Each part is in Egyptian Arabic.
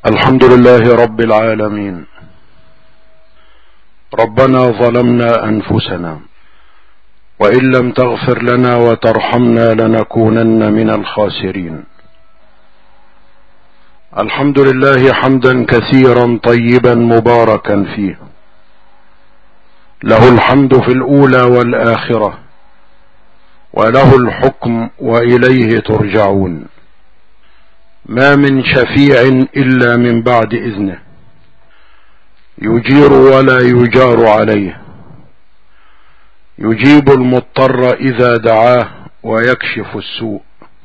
الحمد لله رب العالمين ربنا ظلمنا انفسنا وان لم تغفر لنا وترحمنا لنكونن من الخاسرين الحمد لله حمدا كثيرا طيبا مباركا فيه له الحمد في الاولى والاخره وله الحكم واليه ترجعون ما من شفيع الا من بعد اذنه يجير ولا يجار عليه يجيب المضطر اذا دعاه ويكشف السوء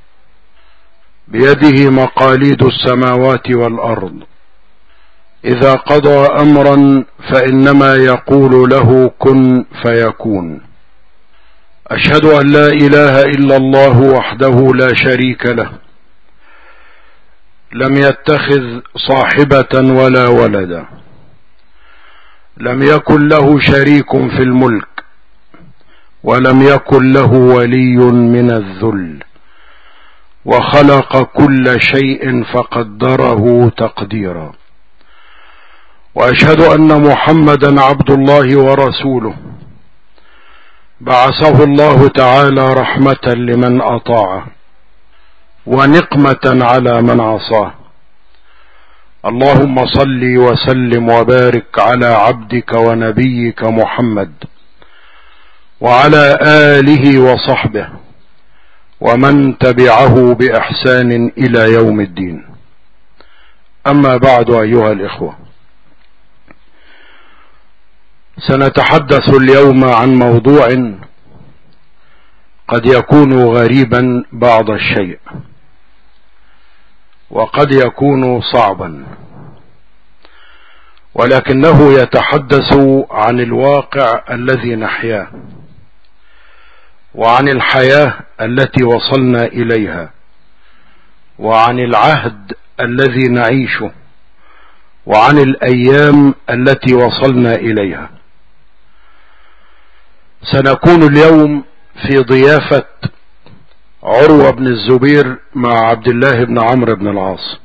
بيده مقاليد السماوات والارض اذا قضى امرا فانما يقول له كن فيكون اشهد ان لا اله الا الله وحده لا شريك له لم يتخذ صاحبة ولا ولدا لم يكن له شريك في الملك ولم يكن له ولي من الذل وخلق كل شيء فقدره تقديرا واشهد ان محمدا عبد الله ورسوله بعثه الله تعالى رحمه لمن اطاعه ونقمة على من عصاه اللهم صل وسلم وبارك على عبدك ونبيك محمد وعلى آله وصحبه ومن تبعه بإحسان إلى يوم الدين أما بعد أيها الإخوة سنتحدث اليوم عن موضوع قد يكون غريبا بعض الشيء وقد يكون صعبا ولكنه يتحدث عن الواقع الذي نحياه وعن الحياه التي وصلنا اليها وعن العهد الذي نعيشه وعن الايام التي وصلنا اليها سنكون اليوم في ضيافه عروة بن الزبير مع عبد الله بن عمرو بن العاص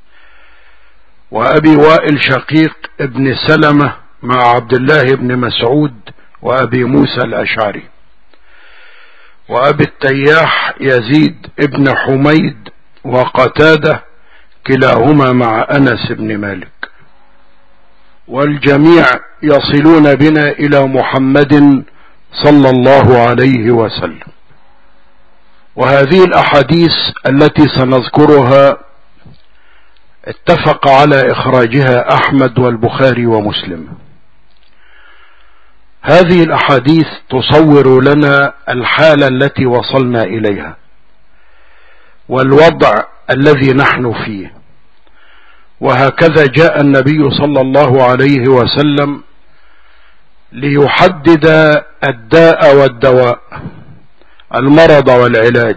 وأبي وائل شقيق بن سلمة مع عبد الله بن مسعود وأبي موسى الأشعري وأبي التياح يزيد بن حميد وقتادة كلاهما مع أنس بن مالك والجميع يصلون بنا إلى محمد صلى الله عليه وسلم وهذه الاحاديث التي سنذكرها اتفق على اخراجها احمد والبخاري ومسلم هذه الاحاديث تصور لنا الحاله التي وصلنا اليها والوضع الذي نحن فيه وهكذا جاء النبي صلى الله عليه وسلم ليحدد الداء والدواء المرض والعلاج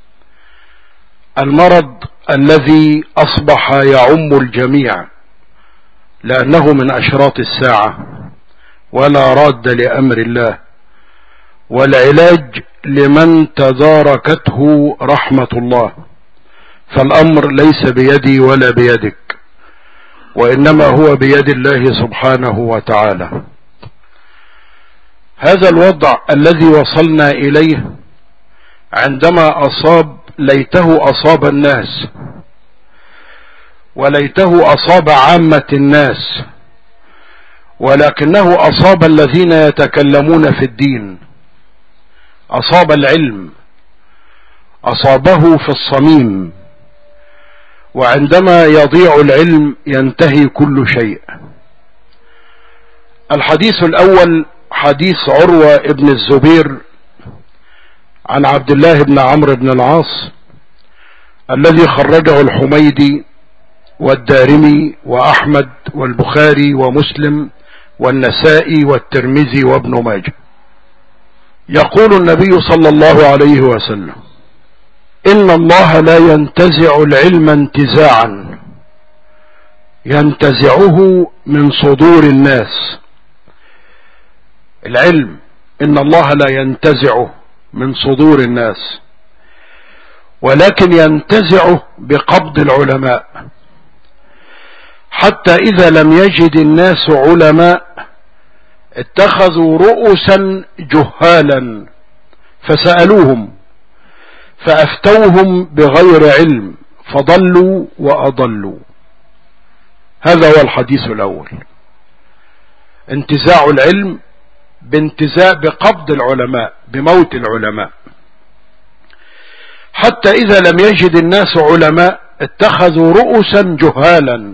المرض الذي اصبح يعم الجميع لانه من اشراط الساعه ولا راد لامر الله والعلاج لمن تداركته رحمه الله فالامر ليس بيدي ولا بيدك وانما هو بيد الله سبحانه وتعالى هذا الوضع الذي وصلنا اليه عندما اصاب ليته اصاب الناس وليته اصاب عامه الناس ولكنه اصاب الذين يتكلمون في الدين اصاب العلم اصابه في الصميم وعندما يضيع العلم ينتهي كل شيء الحديث الاول حديث عروه ابن الزبير عن عبد الله بن عمرو بن العاص الذي خرجه الحميدي والدارمي واحمد والبخاري ومسلم والنسائي والترمذي وابن ماجه يقول النبي صلى الله عليه وسلم ان الله لا ينتزع العلم انتزاعا ينتزعه من صدور الناس العلم ان الله لا ينتزعه من صدور الناس ولكن ينتزعه بقبض العلماء حتى إذا لم يجد الناس علماء اتخذوا رؤسا جهالا فسألوهم فأفتوهم بغير علم فضلوا وأضلوا هذا هو الحديث الأول انتزاع العلم بانتزاع بقبض العلماء بموت العلماء حتى إذا لم يجد الناس علماء اتخذوا رؤسا جهالا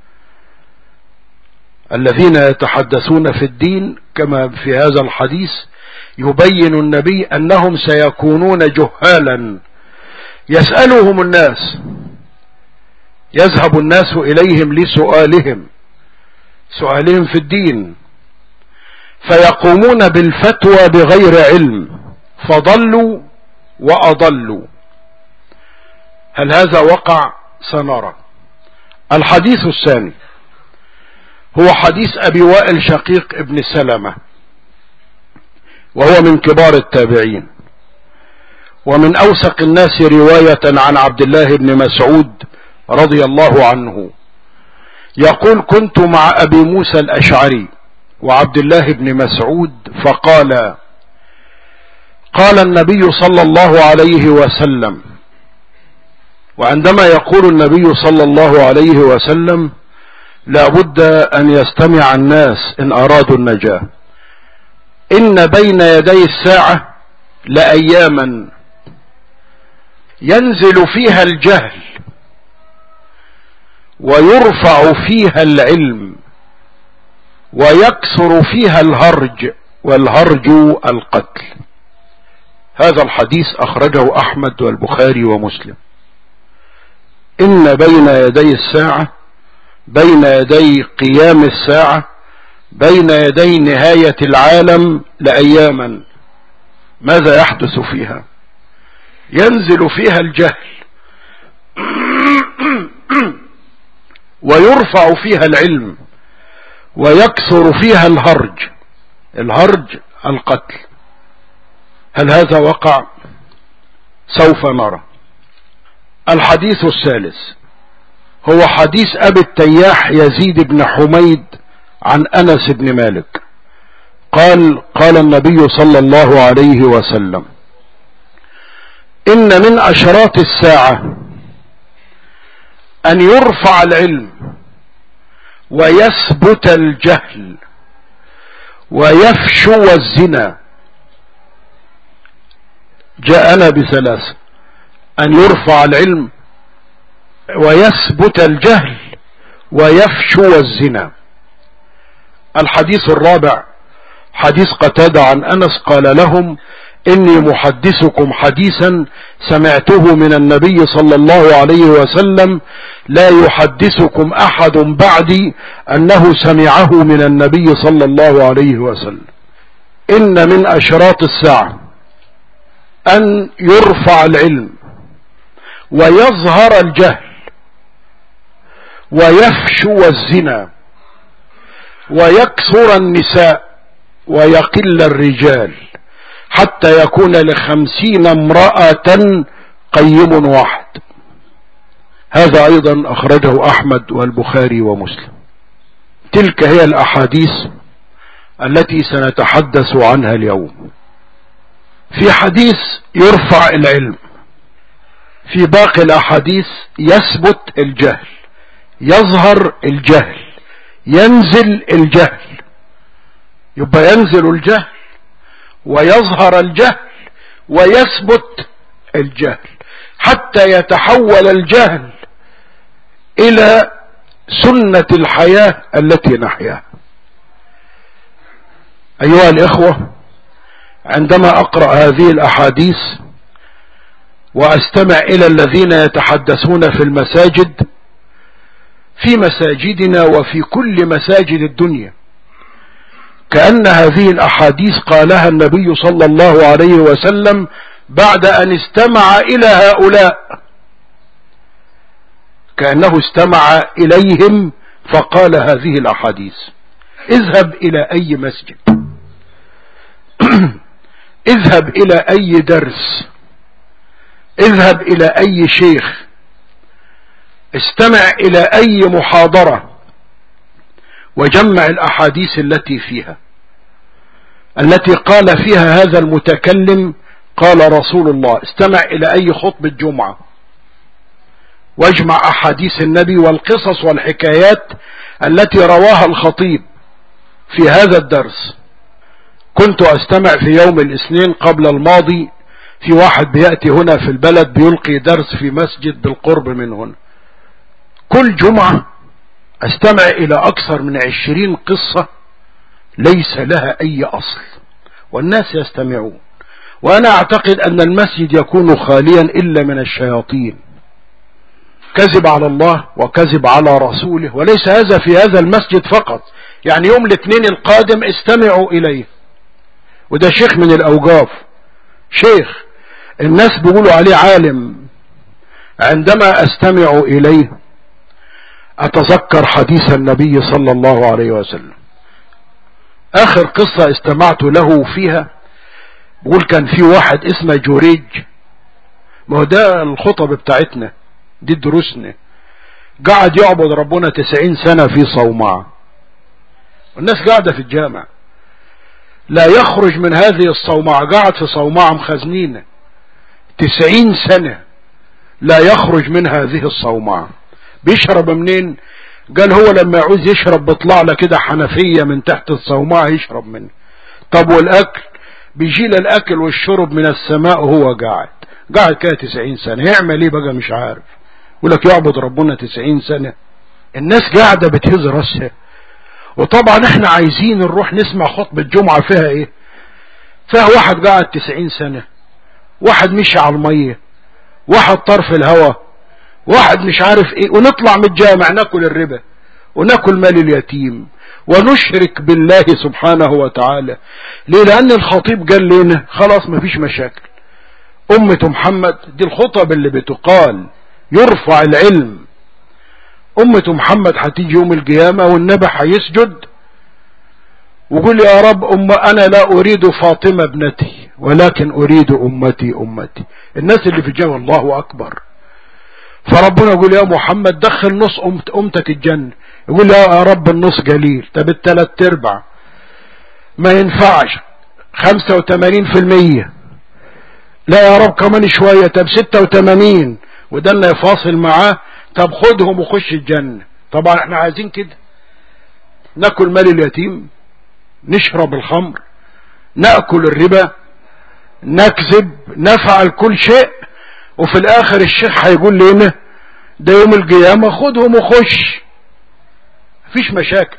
الذين يتحدثون في الدين كما في هذا الحديث يبين النبي أنهم سيكونون جهالا يسألهم الناس يذهب الناس إليهم لسؤالهم سؤالهم في الدين فيقومون بالفتوى بغير علم فضلوا وأضلوا هل هذا وقع سنرى الحديث الثاني هو حديث أبي وائل شقيق ابن سلمة وهو من كبار التابعين ومن أوثق الناس رواية عن عبد الله بن مسعود رضي الله عنه يقول كنت مع أبي موسى الأشعري وعبد الله بن مسعود فقال قال النبي صلى الله عليه وسلم وعندما يقول النبي صلى الله عليه وسلم لا بد أن يستمع الناس إن أرادوا النجاة إن بين يدي الساعة لأياما ينزل فيها الجهل ويرفع فيها العلم ويكثر فيها الهرج والهرج القتل هذا الحديث أخرجه أحمد والبخاري ومسلم إن بين يدي الساعة بين يدي قيام الساعة بين يدي نهاية العالم لأياما ماذا يحدث فيها ينزل فيها الجهل ويرفع فيها العلم ويكثر فيها الهرج الهرج القتل هل هذا وقع سوف نرى الحديث الثالث هو حديث أبي التياح يزيد بن حميد عن أنس بن مالك قال قال النبي صلى الله عليه وسلم إن من أشراط الساعة أن يرفع العلم ويثبت الجهل ويفشو الزنا جاءنا بثلاثة أن يرفع العلم ويثبت الجهل ويفشو الزنا الحديث الرابع حديث قتادة عن أنس قال لهم إني محدثكم حديثا سمعته من النبي صلى الله عليه وسلم لا يحدثكم أحد بعدي أنه سمعه من النبي صلى الله عليه وسلم إن من أشراط الساعة أن يرفع العلم ويظهر الجهل ويفشو الزنا ويكثر النساء ويقل الرجال حتى يكون لخمسين امرأة قيم واحد هذا ايضا اخرجه احمد والبخاري ومسلم تلك هي الاحاديث التي سنتحدث عنها اليوم في حديث يرفع العلم في باقي الاحاديث يثبت الجهل يظهر الجهل ينزل الجهل يبقى ينزل الجهل ويظهر الجهل ويثبت الجهل حتى يتحول الجهل الى سنة الحياة التي نحياها ايها الاخوة عندما اقرأ هذه الاحاديث واستمع الى الذين يتحدثون في المساجد في مساجدنا وفي كل مساجد الدنيا كأن هذه الأحاديث قالها النبي صلى الله عليه وسلم بعد أن استمع إلى هؤلاء كأنه استمع إليهم فقال هذه الأحاديث اذهب إلى أي مسجد اذهب إلى أي درس اذهب إلى أي شيخ استمع إلى أي محاضرة وجمع الأحاديث التي فيها التي قال فيها هذا المتكلم قال رسول الله استمع إلى أي خطبة جمعة واجمع أحاديث النبي والقصص والحكايات التي رواها الخطيب في هذا الدرس كنت أستمع في يوم الاثنين قبل الماضي في واحد بيأتي هنا في البلد بيلقي درس في مسجد بالقرب من هنا كل جمعة استمع الى اكثر من عشرين قصة ليس لها اي اصل والناس يستمعون وانا اعتقد ان المسجد يكون خاليا الا من الشياطين كذب على الله وكذب على رسوله وليس هذا في هذا المسجد فقط يعني يوم الاثنين القادم استمعوا اليه وده شيخ من الاوقاف شيخ الناس بيقولوا عليه عالم عندما استمع اليه اتذكر حديث النبي صلى الله عليه وسلم اخر قصة استمعت له فيها بقول كان في واحد اسمه جوريج ما هو ده الخطب بتاعتنا دي دروسنا قعد يعبد ربنا تسعين سنة في صومعة والناس قاعدة في الجامع لا يخرج من هذه الصومعة قاعد في صومعة مخزنينة تسعين سنة لا يخرج من هذه الصومعة بيشرب منين قال هو لما يعوز يشرب بيطلع له كده حنفية من تحت الصومعة يشرب منه طب والاكل بيجي له الاكل والشرب من السماء وهو قاعد قاعد كده تسعين سنة يعمل ايه بقى مش عارف يقول لك يعبد ربنا تسعين سنة الناس قاعدة بتهز راسها وطبعا احنا عايزين نروح نسمع خطبة جمعة فيها ايه فيها واحد قاعد تسعين سنة واحد مشي على المية واحد طرف الهوا واحد مش عارف ايه ونطلع من الجامع ناكل الربا وناكل مال اليتيم ونشرك بالله سبحانه وتعالى ليه لان الخطيب قال لنا خلاص مفيش مشاكل امة محمد دي الخطب اللي بتقال يرفع العلم امة محمد هتيجي يوم القيامة والنبي هيسجد وقول يا رب أم أنا لا أريد فاطمة ابنتي ولكن أريد أمتي أمتي الناس اللي في الجنة الله أكبر فربنا يقول يا محمد دخل نص أمت أمتك الجنة يقول يا رب النص قليل طب التلات ارباع ما ينفعش خمسة وتمانين في المية لا يا رب كمان شوية طب ستة وتمانين وده اللي يفاصل معاه طب خدهم وخش الجنة طبعا احنا عايزين كده ناكل مال اليتيم نشرب الخمر نأكل الربا نكذب نفعل كل شيء وفي الاخر الشيخ هيقول لنا ده يوم القيامة خدهم وخش مفيش مشاكل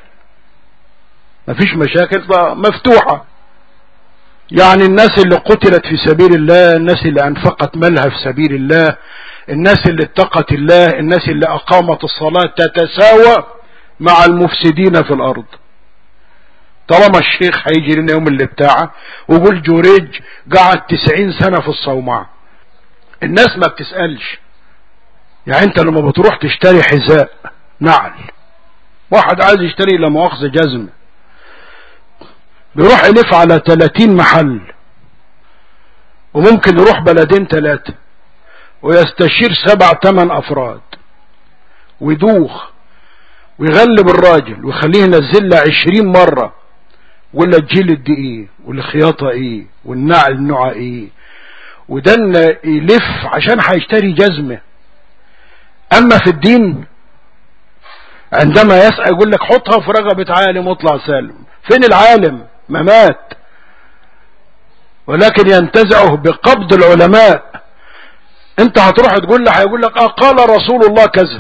مفيش مشاكل مفتوحة يعني الناس اللي قتلت في سبيل الله الناس اللي انفقت مالها في سبيل الله الناس اللي اتقت الله الناس اللي اقامت الصلاة تتساوى مع المفسدين في الارض طالما الشيخ هيجي لنا يوم اللي بتاعه ويقول جوريج قعد تسعين سنة في الصومعة الناس ما بتسألش يعني انت لما بتروح تشتري حذاء نعل واحد عايز يشتري لا مؤاخذة جزمة بيروح يلف على 30 محل وممكن يروح بلدين ثلاثة ويستشير سبع ثمان افراد ويدوخ ويغلب الراجل ويخليه ينزل له 20 مرة ولا الجلد ايه والخياطة ايه والنعل نوع ايه وده يلف عشان هيشتري جزمة اما في الدين عندما يسأل يقول لك حطها في رقبة عالم واطلع سالم فين العالم ما مات ولكن ينتزعه بقبض العلماء انت هتروح تقول له هيقول لك اه قال رسول الله كذا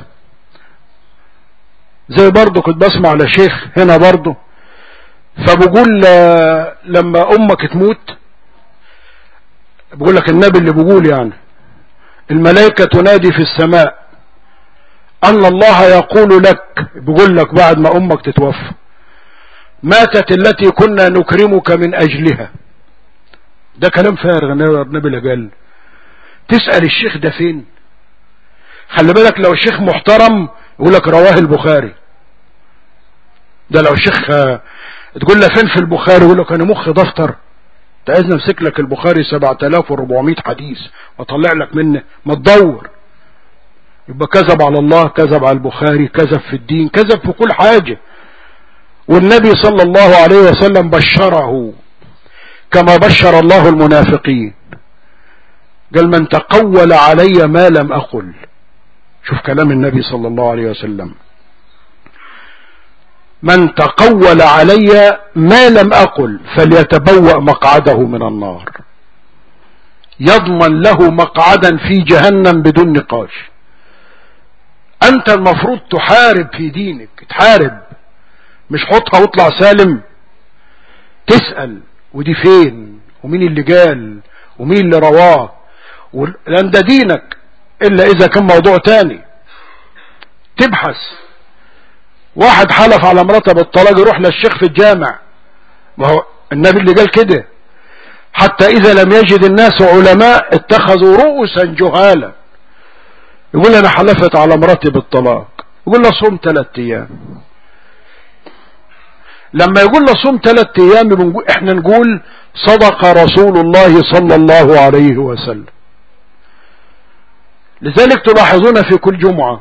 زي برضه كنت بسمع لشيخ هنا برضه فبقول لما امك تموت بقول لك النبي اللي بيقول يعني الملائكة تنادي في السماء ان الله يقول لك بيقول لك بعد ما امك تتوفى ماتت التي كنا نكرمك من اجلها ده كلام فارغ النبي اللي قال تسأل الشيخ ده فين خلي بالك لو الشيخ محترم يقول لك رواه البخاري ده لو الشيخ تقول له فين في البخاري يقول لك انا مخي دفتر انت عايز نمسك لك البخاري 7400 حديث واطلع لك منه ما تدور يبقى كذب على الله كذب على البخاري كذب في الدين كذب في كل حاجة والنبي صلى الله عليه وسلم بشره كما بشر الله المنافقين قال من تقول علي ما لم أقل شوف كلام النبي صلى الله عليه وسلم من تقول علي ما لم أقل فليتبوأ مقعده من النار يضمن له مقعدا في جهنم بدون نقاش أنت المفروض تحارب في دينك تحارب مش حطها واطلع سالم تسأل ودي فين ومين اللي قال ومين اللي رواه لان ده دينك الا اذا كان موضوع تاني تبحث واحد حلف على مراته بالطلاق يروح للشيخ في الجامع ما هو النبي اللي قال كده حتى اذا لم يجد الناس علماء اتخذوا رؤوسا جهالا يقول انا حلفت على مراتي بالطلاق يقول له صوم ثلاث ايام لما يقول له صوم ثلاث ايام احنا نقول صدق رسول الله صلى الله عليه وسلم لذلك تلاحظون في كل جمعة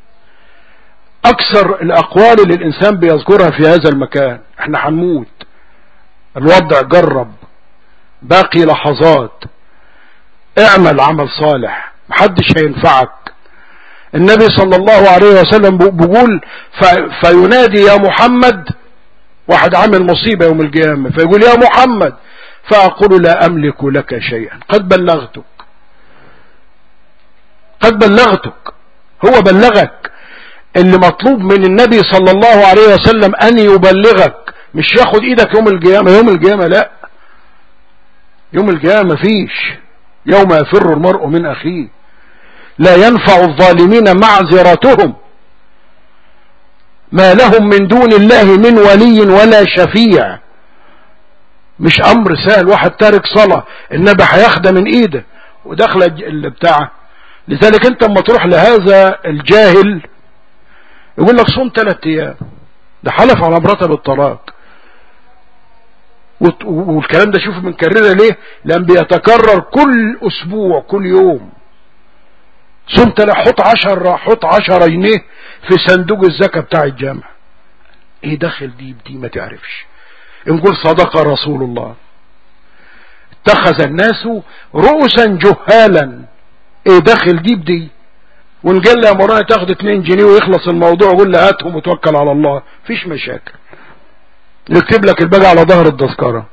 اكثر الاقوال اللي الانسان بيذكرها في هذا المكان احنا هنموت الوضع جرب باقي لحظات اعمل عمل صالح محدش هينفعك النبي صلى الله عليه وسلم بيقول فينادي يا محمد واحد عامل مصيبة يوم القيامة فيقول يا محمد فأقول لا أملك لك شيئا قد بلغتك قد بلغتك هو بلغك اللي مطلوب من النبي صلى الله عليه وسلم أن يبلغك مش ياخد إيدك يوم القيامة يوم القيامة لا يوم القيامة فيش يوم يفر المرء من أخيه لا ينفع الظالمين معذرتهم ما لهم من دون الله من ولي ولا شفيع مش امر سهل واحد تارك صلاة النبي هياخدها من ايده وداخله اللي بتاعه لذلك انت اما تروح لهذا الجاهل يقول لك صوم ثلاث ايام ده حلف على مراته بالطلاق والكلام ده شوف بنكررها ليه لان بيتكرر كل اسبوع كل يوم صوم حط عشر حط عشر جنيه في صندوق الزكاة بتاع الجامع ايه دخل دي بدي ما تعرفش نقول صدق رسول الله اتخذ الناس رؤسا جهالا ايه دخل دي بدي ونقول له يا مولانا تاخد 2 جنيه ويخلص الموضوع وقول له هاتهم وتوكل على الله فيش مشاكل نكتب لك الباقي على ظهر التذكره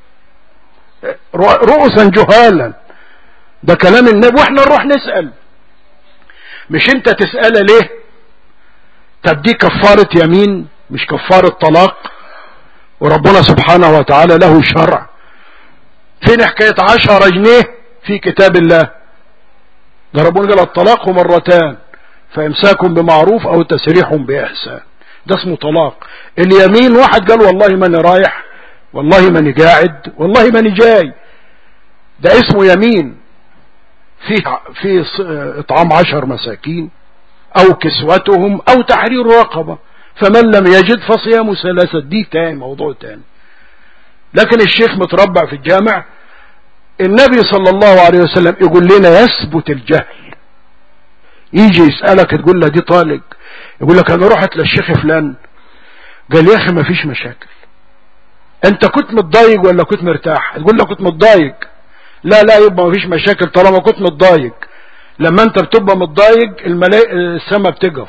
رؤسا جهالا ده كلام النبي واحنا نروح نسأل مش انت تسأله ليه طب دي كفارة يمين مش كفارة طلاق وربنا سبحانه وتعالى له شرع فين حكاية عشرة جنيه في كتاب الله ده ربنا قال الطلاق مرتان فامساك بمعروف او تسريح باحسان ده اسمه طلاق اليمين واحد قال والله ماني رايح والله ماني قاعد والله ماني جاي ده اسمه يمين في في اطعام عشر مساكين او كسوتهم او تحرير رقبة فمن لم يجد فصيام ثلاثة دي تاني موضوع تاني لكن الشيخ متربع في الجامع النبي صلى الله عليه وسلم يقول لنا يثبت الجهل يجي يسألك تقول له دي طالق يقول لك انا رحت للشيخ فلان قال يا اخي ما فيش مشاكل انت كنت متضايق ولا كنت مرتاح تقول له كنت متضايق لا لا يبقى ما فيش مشاكل طالما كنت متضايق لما انت بتبقى متضايق الملائكة السما بتقف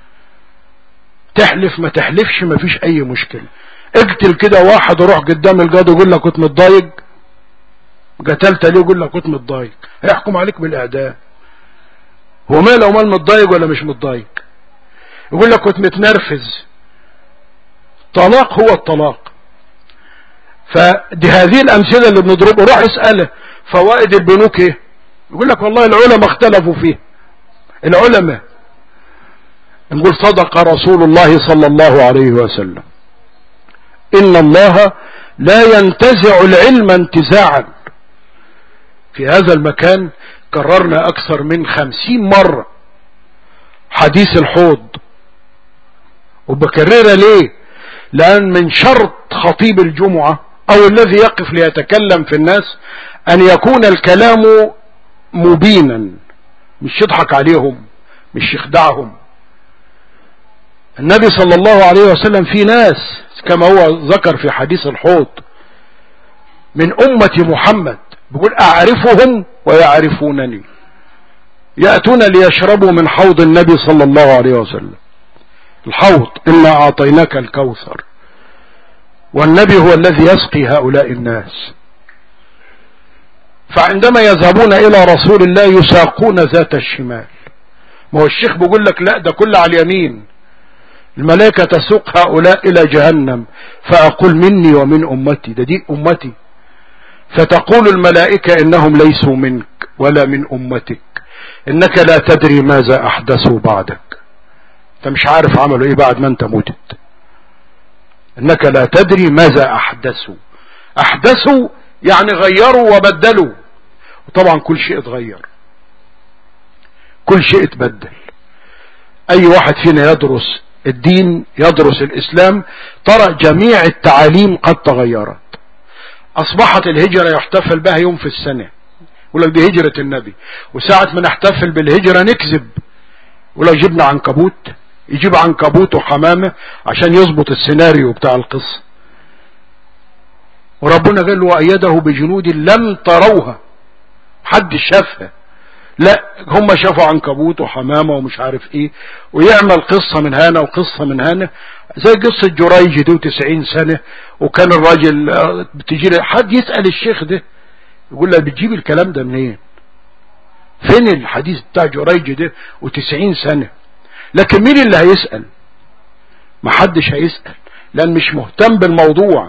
تحلف ما تحلفش ما فيش اي مشكلة اقتل كده واحد وروح قدام القاضي يقول لك كنت متضايق قتلت ليه يقول لك كنت متضايق هيحكم عليك بالاعدام هو مال لو مال متضايق ولا مش متضايق يقول لك كنت متنرفز طلاق هو الطلاق فدي هذه الامثله اللي بنضربها روح اساله فوائد البنوك ايه يقول لك والله العلماء اختلفوا فيه العلماء نقول صدق رسول الله صلى الله عليه وسلم ان الله لا ينتزع العلم انتزاعا في هذا المكان كررنا اكثر من خمسين مرة حديث الحوض وبكررها ليه لان من شرط خطيب الجمعة او الذي يقف ليتكلم في الناس ان يكون الكلام مبينا مش يضحك عليهم مش يخدعهم النبي صلى الله عليه وسلم في ناس كما هو ذكر في حديث الحوض من أمة محمد بيقول أعرفهم ويعرفونني يأتون ليشربوا من حوض النبي صلى الله عليه وسلم الحوض إنا أعطيناك الكوثر والنبي هو الذي يسقي هؤلاء الناس فعندما يذهبون إلى رسول الله يساقون ذات الشمال ما هو الشيخ بيقول لك لا ده كله على اليمين الملائكة تسوق هؤلاء إلى جهنم فأقول مني ومن أمتي ده دي أمتي فتقول الملائكة إنهم ليسوا منك ولا من أمتك إنك لا تدري ماذا أحدثوا بعدك أنت مش عارف عملوا إيه بعد ما أنت متت إنك لا تدري ماذا أحدثوا أحدثوا يعني غيروا وبدلوا وطبعا كل شيء اتغير كل شيء اتبدل أي واحد فينا يدرس الدين يدرس الإسلام ترى جميع التعاليم قد تغيرت أصبحت الهجرة يحتفل بها يوم في السنة يقول لك دي هجرة النبي وساعة ما نحتفل بالهجرة نكذب ولو جبنا عنكبوت يجيب عنكبوت وحمامة عشان يظبط السيناريو بتاع القصة وربنا قال له وأيده بجنود لم تروها حد شافها لا هم شافوا عنكبوت وحمامة ومش عارف ايه ويعمل قصة من هنا وقصة من هنا زي قصة جريج دي وتسعين سنة وكان الراجل بتجي حد يسأل الشيخ ده يقول له بتجيب الكلام ده منين فين الحديث بتاع جريج ده وتسعين سنة لكن مين اللي هيسأل محدش هيسأل لان مش مهتم بالموضوع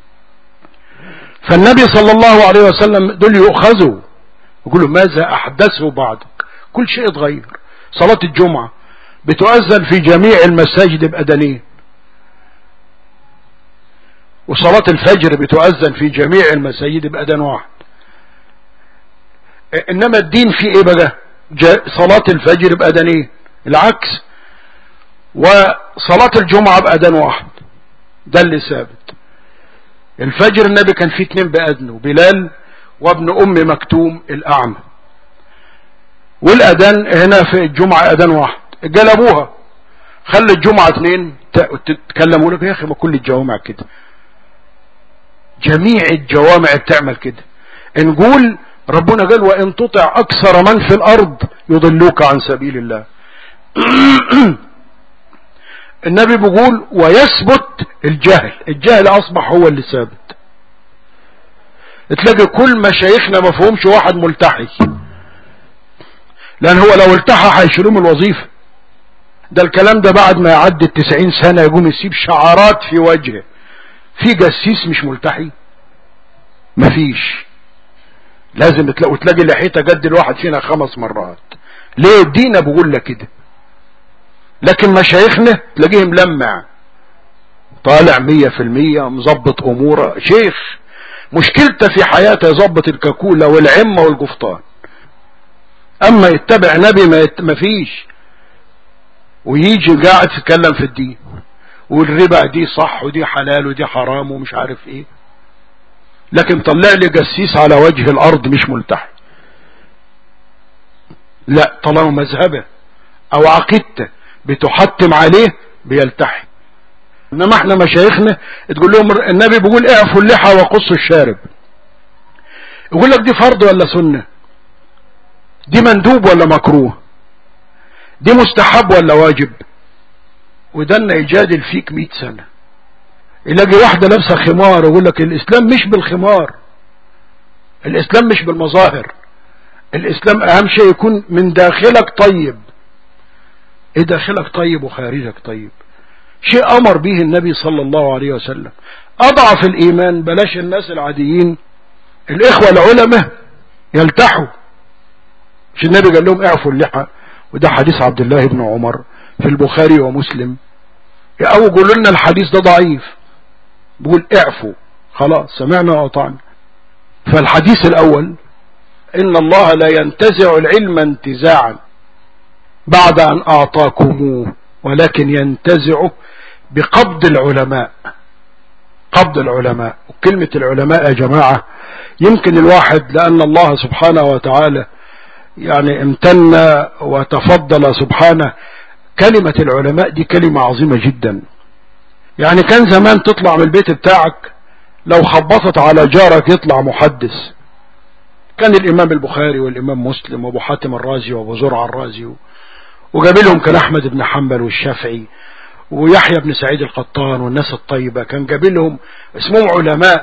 فالنبي صلى الله عليه وسلم دول يؤخذوا يقولوا ماذا احدثه بعدك كل شيء اتغير صلاة الجمعة بتؤذن في جميع المساجد بأدنين وصلاة الفجر بتؤذن في جميع المساجد بأذان واحد انما الدين فيه ايه بقى صلاة الفجر بأذانين العكس وصلاة الجمعة بأذان واحد ده اللي ثابت الفجر النبي كان فيه اتنين بأذنه بلال وابن ام مكتوم الاعمى والاذان هنا في الجمعة اذان واحد جلبوها خلي الجمعة اتنين تتكلموا لك يا اخي ما كل الجوامع كده جميع الجوامع بتعمل كده نقول ربنا قال وان تطع اكثر من في الارض يضلوك عن سبيل الله النبي بيقول ويثبت الجهل الجهل اصبح هو اللي ثابت تلاقي كل مشايخنا ما فهمش واحد ملتحي لان هو لو التحى هيشيلوه من الوظيفه ده الكلام ده بعد ما يعدي التسعين سنة يقوم يسيب شعارات في وجهه في جسيس مش ملتحي مفيش لازم تلاقي وتلاقي لحيته جد الواحد فينا خمس مرات ليه الدين بقول لك كده لكن مشايخنا تلاقيه ملمع طالع مية في المية مظبط اموره شيخ مشكلته في حياته يظبط الكاكولا والعمة والقفطان اما يتبع نبي ما, يت... ما فيش ويجي قاعد يتكلم في الدين والربا دي صح ودي حلال ودي حرام ومش عارف ايه لكن طلع لي جسيس على وجه الارض مش ملتحي لا طالما مذهبه او عقيدته بتحتم عليه بيلتحي انما احنا مشايخنا تقول لهم النبي بيقول اعفوا اللحى وقصوا الشارب يقول لك دي فرض ولا سنة دي مندوب ولا مكروه دي مستحب ولا واجب ودنا يجادل فيك مئة سنة يلاقي واحدة لابسة خمار يقول لك الاسلام مش بالخمار الاسلام مش بالمظاهر الاسلام اهم شيء يكون من داخلك طيب ايه داخلك طيب وخارجك طيب شيء امر به النبي صلى الله عليه وسلم اضعف الايمان بلاش الناس العاديين الاخوة العلماء يلتحوا مش النبي قال لهم اعفوا اللحى وده حديث عبد الله بن عمر في البخاري ومسلم او قولوا لنا الحديث ده ضعيف بقول اعفوا خلاص سمعنا وأطعنا فالحديث الاول ان الله لا ينتزع العلم انتزاعا بعد ان اعطاكموه ولكن ينتزعه بقبض العلماء قبض العلماء وكلمة العلماء يا جماعة يمكن الواحد لأن الله سبحانه وتعالى يعني امتن وتفضل سبحانه كلمة العلماء دي كلمة عظيمة جدا يعني كان زمان تطلع من البيت بتاعك لو خبطت على جارك يطلع محدث كان الامام البخاري والامام مسلم وابو حاتم الرازي وابو زرع الرازي وقابلهم كان احمد بن حنبل والشافعي ويحيى بن سعيد القطان والناس الطيبة كان قابلهم اسمهم علماء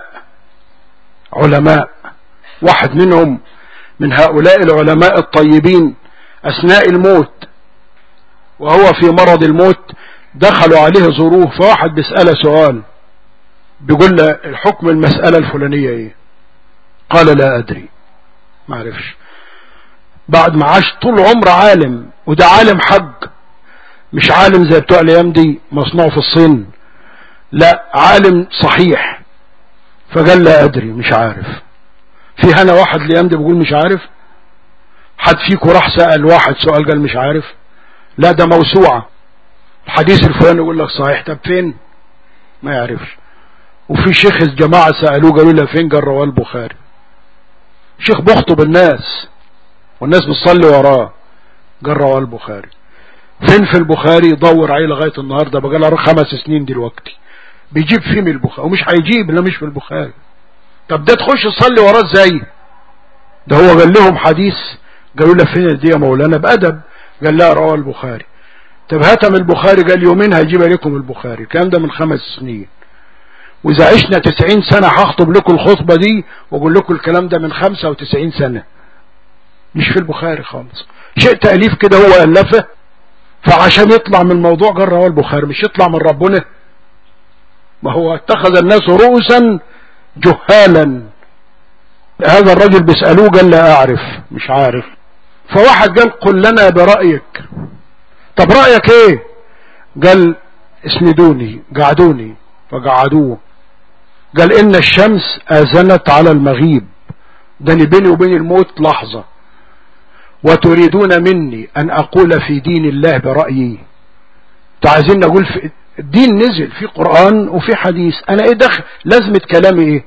علماء واحد منهم من هؤلاء العلماء الطيبين اثناء الموت وهو في مرض الموت دخلوا عليه ظروف فواحد بيسأله سؤال بيقول له الحكم المسألة الفلانية ايه قال لا ادري ما عرفش بعد ما عاش طول عمره عالم وده عالم حق مش عالم زي بتوع الايام دي مصنوع في الصين لا عالم صحيح فقال لا ادري مش عارف في هنا واحد الايام دي بيقول مش عارف حد فيكم راح سأل واحد سؤال قال مش عارف لا ده موسوعة الحديث الفلاني يقول لك صحيح طب فين ما يعرفش وفي شيخ الجماعة سألوه قالوا له فين قال رواه البخاري شيخ بيخطب الناس والناس بتصلي وراه قال رواه البخاري فين في البخاري دور عليه لغاية النهاردة بقى له خمس سنين دلوقتي بيجيب فيه من البخاري ومش هيجيب لا مش في البخاري طب ده تخش تصلي وراه ازاي ده هو قال لهم حديث قالوا له فين دي يا مولانا بأدب قال لا رواه البخاري طب هاتم البخاري قال يومين هيجيب لكم البخاري الكلام ده من خمس سنين واذا عشنا تسعين سنة هخطب لكم الخطبة دي واقول لكم الكلام ده من خمسة وتسعين سنة مش في البخاري خالص شيء تأليف كده هو ألفه فعشان يطلع من الموضوع قال رواه البخاري مش يطلع من ربنا ما هو اتخذ الناس رؤوسا جهالا هذا الرجل بيسألوه قال لا أعرف مش عارف فواحد قال قل لنا برأيك طب رأيك ايه قال اسندوني قعدوني فقعدوه قال ان الشمس اذنت على المغيب ده بيني وبين الموت لحظة وتريدون مني ان اقول في دين الله برأيي عايزين نقول في الدين نزل في قرآن وفي حديث انا ايه دخل لازمة كلامي ايه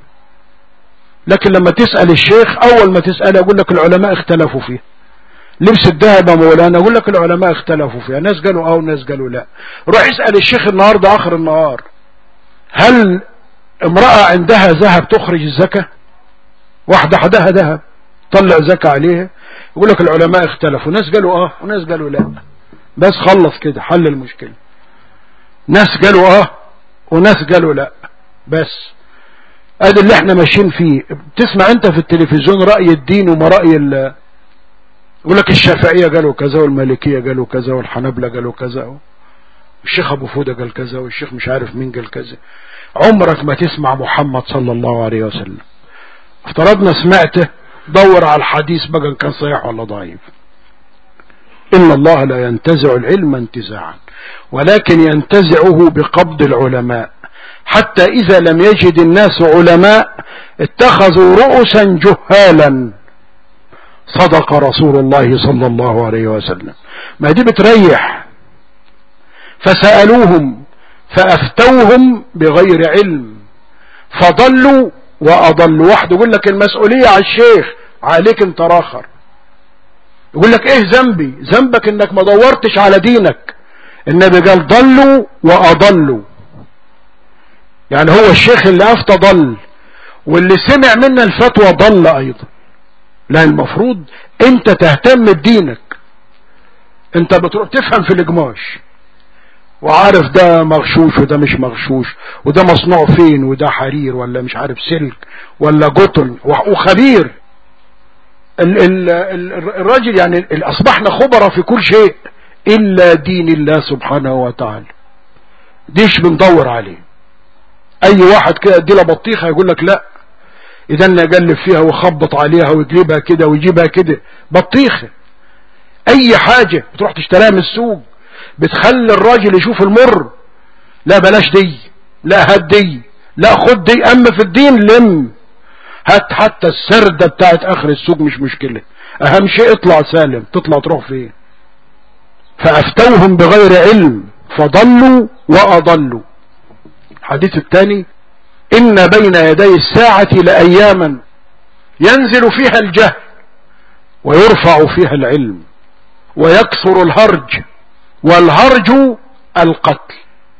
لكن لما تسأل الشيخ اول ما تسأل اقول لك العلماء اختلفوا فيه لبس الذهب يا مولانا اقول لك العلماء اختلفوا فيها ناس قالوا اه وناس قالوا لا روح اسأل الشيخ النهاردة اخر النهار هل امرأة عندها ذهب تخرج الزكاة واحدة حدها ذهب طلع زكاة عليها يقول لك العلماء اختلفوا ناس قالوا اه وناس قالوا لا بس خلص كده حل المشكلة ناس قالوا اه وناس قالوا لا بس ادي اللي احنا ماشيين فيه تسمع انت في التلفزيون رأي الدين وما رأي ال يقول لك الشافعية قالوا كذا والمالكية قالوا كذا والحنبلة قالوا كذا الشيخ ابو فودة قال كذا والشيخ مش عارف مين قال كذا عمرك ما تسمع محمد صلى الله عليه وسلم افترضنا سمعته دور على الحديث بقى ان كان صحيح ولا ضعيف ان الله لا ينتزع العلم انتزاعا ولكن ينتزعه بقبض العلماء حتى اذا لم يجد الناس علماء اتخذوا رؤسا جهالا صدق رسول الله صلى الله عليه وسلم ما دي بتريح فسألوهم فأفتوهم بغير علم فضلوا وأضلوا واحد يقول لك المسؤولية على الشيخ عليك انت راخر يقول لك ايه ذنبي ذنبك انك ما دورتش على دينك النبي قال ضلوا وأضلوا يعني هو الشيخ اللي أفتى ضل واللي سمع منا الفتوى ضل أيضا لا المفروض انت تهتم بدينك انت بتروح تفهم في الإجماش وعارف ده مغشوش وده مش مغشوش وده مصنوع فين وده حرير ولا مش عارف سلك ولا قطن وخبير ال ال ال الراجل يعني اصبحنا خبراء في كل شيء الا دين الله سبحانه وتعالى ديش بندور عليه اي واحد كده ادي له بطيخه يقول لك لا اذا نقلب فيها وخبط عليها ويقلبها كده ويجيبها كده بطيخه اي حاجه بتروح تشتريها من السوق بتخلي الراجل يشوف المر لا بلاش دي لا هات دي لا خد دي اما في الدين لم هات حتى السردة بتاعت اخر السوق مش مشكلة اهم شيء اطلع سالم تطلع تروح فين فافتوهم بغير علم فضلوا واضلوا الحديث الثاني ان بين يدي الساعة لاياما ينزل فيها الجهل ويرفع فيها العلم ويكثر الهرج والهرج القتل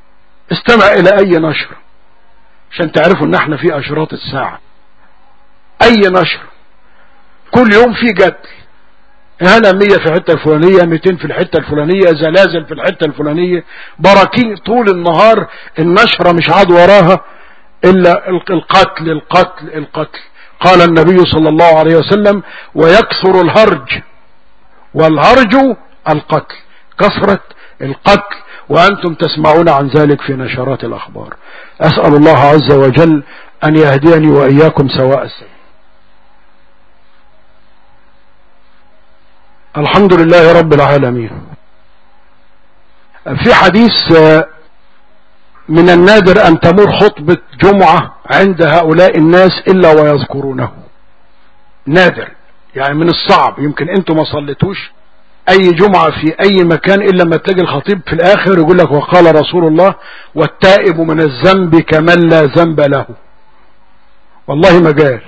استمع الى اي نشر عشان تعرفوا ان احنا في اشراط الساعة اي نشر كل يوم في قتل هلا مية في الحتة الفلانية ميتين في الحتة الفلانية زلازل في الحتة الفلانية براكين طول النهار النشرة مش عاد وراها الا القتل القتل القتل قال النبي صلى الله عليه وسلم ويكثر الهرج والهرج القتل كثرة القتل وأنتم تسمعون عن ذلك في نشرات الأخبار أسأل الله عز وجل أن يهديني وإياكم سواء السبيل الحمد لله رب العالمين في حديث من النادر أن تمر خطبة جمعة عند هؤلاء الناس إلا ويذكرونه نادر يعني من الصعب يمكن انتم ما صليتوش اي جمعة في اي مكان الا ما تلاقي الخطيب في الاخر يقول لك وقال رسول الله والتائب من الذنب كمن لا ذنب له والله ما قال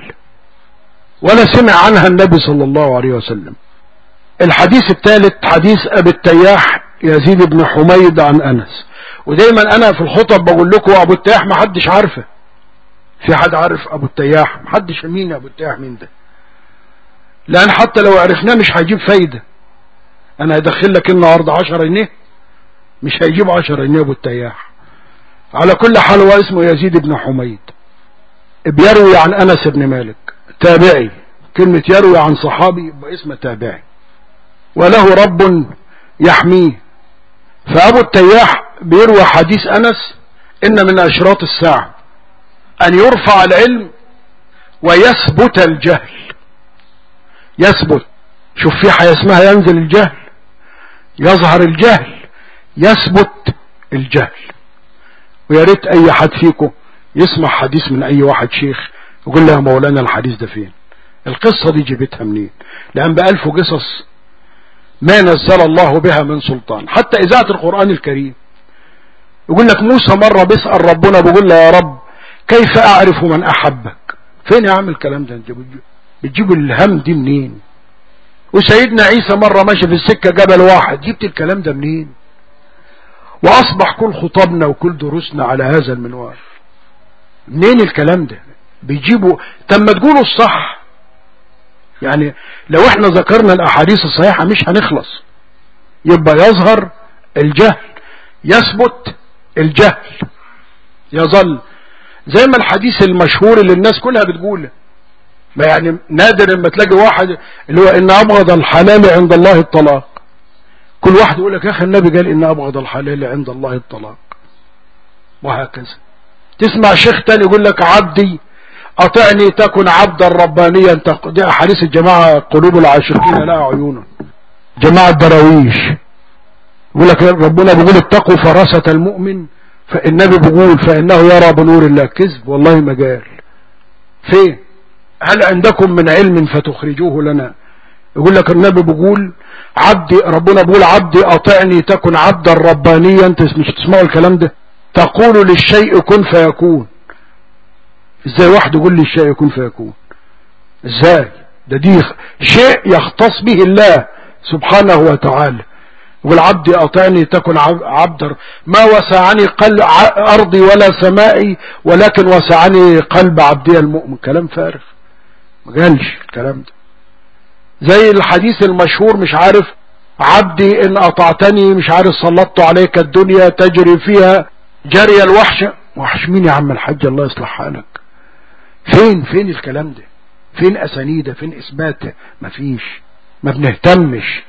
ولا سمع عنها النبي صلى الله عليه وسلم الحديث الثالث حديث ابي التياح يزيد بن حميد عن انس ودايما انا في الخطب بقول لكم ابو التياح ما حدش عارفه في حد عارف ابو التياح ما حدش مين ابو التياح مين ده لان حتى لو عرفناه مش هيجيب فايدة انا هدخل لك النهاردة عشر جنيه مش هيجيب عشر جنيه ابو التياح على كل حال هو اسمه يزيد بن حميد بيروي عن انس بن مالك تابعي كلمة يروي عن صحابي يبقى اسمه تابعي وله رب يحميه فابو التياح بيروي حديث انس ان من اشراط الساعة ان يرفع العلم ويثبت الجهل يثبت شوف في حاجة اسمها ينزل الجهل يظهر الجهل يثبت الجهل ويا ريت اي حد فيكم يسمع حديث من اي واحد شيخ يقول له يا مولانا الحديث ده فين القصة دي جبتها منين لان بألف قصص ما نزل الله بها من سلطان حتى اذاعة القرآن الكريم يقول لك موسى مرة بيسأل ربنا بيقول له يا رب كيف اعرف من احبك فين يا عم الكلام ده انت بتجيبوا الهم دي منين وسيدنا عيسى مرة ماشي في السكة جبل واحد جبت الكلام ده منين واصبح كل خطابنا وكل دروسنا على هذا المنوال منين الكلام ده بيجيبوا تم تقولوا الصح يعني لو احنا ذكرنا الاحاديث الصحيحة مش هنخلص يبقى يظهر الجهل يثبت الجهل يظل زي ما الحديث المشهور اللي الناس كلها بتقوله ما يعني نادر لما تلاقي واحد اللي هو ان ابغض الحلال عند الله الطلاق كل واحد يقول لك يا اخي النبي قال ان ابغض الحلال عند الله الطلاق وهكذا تسمع شيخ تاني يقول لك عبدي اطعني تكن عبدا ربانيا دي احاديث الجماعة قلوب العاشقين لا عيون جماعة دراويش يقول لك ربنا بيقول اتقوا فراسة المؤمن فالنبي بيقول فانه يرى بنور الله كذب والله ما قال فين هل عندكم من علم فتخرجوه لنا يقول لك النبي بيقول عبدي ربنا بيقول عبدي اطعني تكن عبدا ربانيا انت مش تسمعوا الكلام ده تقول للشيء كن فيكون ازاي واحد يقول لي الشيء يكون فيكون ازاي ده دي شيء يختص به الله سبحانه وتعالى والعبد أطعني تكن عبدا ما وسعني قلب أرضي ولا سمائي ولكن وسعني قلب عبدي المؤمن كلام فارغ ما قالش الكلام ده زي الحديث المشهور مش عارف عبدي ان اطعتني مش عارف سلطت عليك الدنيا تجري فيها جري الوحش وحش مين يا عم الحاج الله يصلح حالك فين فين الكلام ده فين اسانيده فين اثباته مفيش ما بنهتمش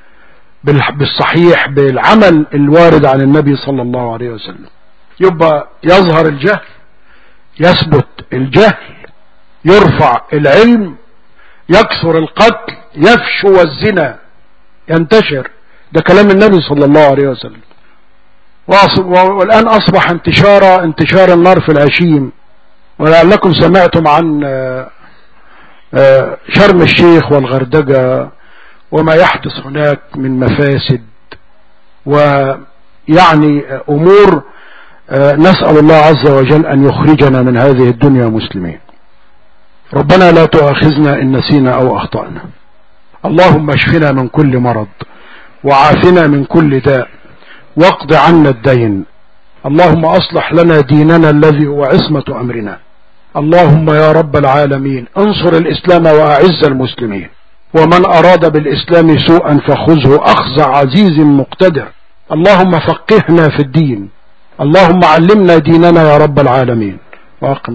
بالصحيح بالعمل الوارد عن النبي صلى الله عليه وسلم يبقى يظهر الجهل يثبت الجهل يرفع العلم يكثر القتل يفشو الزنا ينتشر ده كلام النبي صلى الله عليه وسلم والآن أصبح انتشار انتشار النار في العشيم ولعلكم سمعتم عن شرم الشيخ والغردقة وما يحدث هناك من مفاسد ويعني أمور نسأل الله عز وجل أن يخرجنا من هذه الدنيا مسلمين ربنا لا تؤاخذنا إن نسينا أو أخطأنا اللهم اشفنا من كل مرض وعافنا من كل داء واقض عنا الدين اللهم أصلح لنا ديننا الذي هو عصمة أمرنا اللهم يا رب العالمين انصر الإسلام وأعز المسلمين ومن أراد بالإسلام سوءا فخذه أخذ عزيز مقتدر اللهم فقهنا في الدين اللهم علمنا ديننا يا رب العالمين وأقم